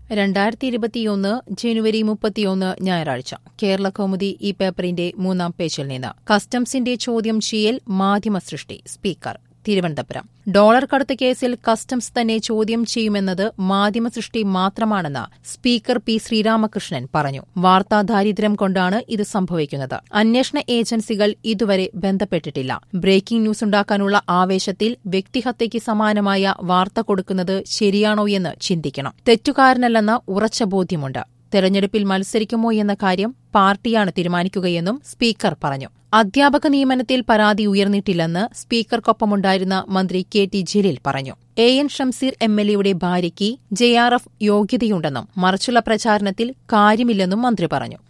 രണ്ടായിരത്തി ഇരുപത്തിയൊന്ന് ജനുവരി മുപ്പത്തിയൊന്ന് ഞായറാഴ്ച കേരള കൗമുദി ഈ പേപ്പറിന്റെ മൂന്നാം പേജിൽ നിന്ന് കസ്റ്റംസിന്റെ ചോദ്യം ചെയ്യൽ മാധ്യമ സൃഷ്ടി സ്പീക്കർ തിരുവനന്തപുരം ഡോളർ കടത്ത് കേസിൽ കസ്റ്റംസ് തന്നെ ചോദ്യം ചെയ്യുമെന്നത് മാധ്യമ സൃഷ്ടി മാത്രമാണെന്ന് സ്പീക്കർ പി ശ്രീരാമകൃഷ്ണൻ പറഞ്ഞു വാർത്താ ദാരിദ്ര്യം കൊണ്ടാണ് ഇത് സംഭവിക്കുന്നത് അന്വേഷണ ഏജൻസികൾ ഇതുവരെ ബന്ധപ്പെട്ടിട്ടില്ല ബ്രേക്കിംഗ് ന്യൂസ് ഉണ്ടാക്കാനുള്ള ആവേശത്തിൽ വ്യക്തിഹത്യയ്ക്ക് സമാനമായ വാർത്ത കൊടുക്കുന്നത് ശരിയാണോ എന്ന് ചിന്തിക്കണം തെറ്റുകാരനല്ലെന്ന ഉറച്ച ബോധ്യമുണ്ട് തെരഞ്ഞെടുപ്പിൽ മത്സരിക്കുമോ എന്ന കാര്യം പാർട്ടിയാണ് തീരുമാനിക്കുകയെന്നും സ്പീക്കർ പറഞ്ഞു അധ്യാപക നിയമനത്തിൽ പരാതി ഉയർന്നിട്ടില്ലെന്ന് സ്പീക്കർക്കൊപ്പമുണ്ടായിരുന്ന മന്ത്രി കെ ടി ജലീൽ പറഞ്ഞു A N Shamseer M L എയുടെ ഭാര്യയ്ക്ക് ജെ ആർ എഫ് യോഗ്യതയുണ്ടെന്നും മറിച്ചുള്ള പ്രചാരണത്തിൽ കാര്യമില്ലെന്നും മന്ത്രി പറഞ്ഞു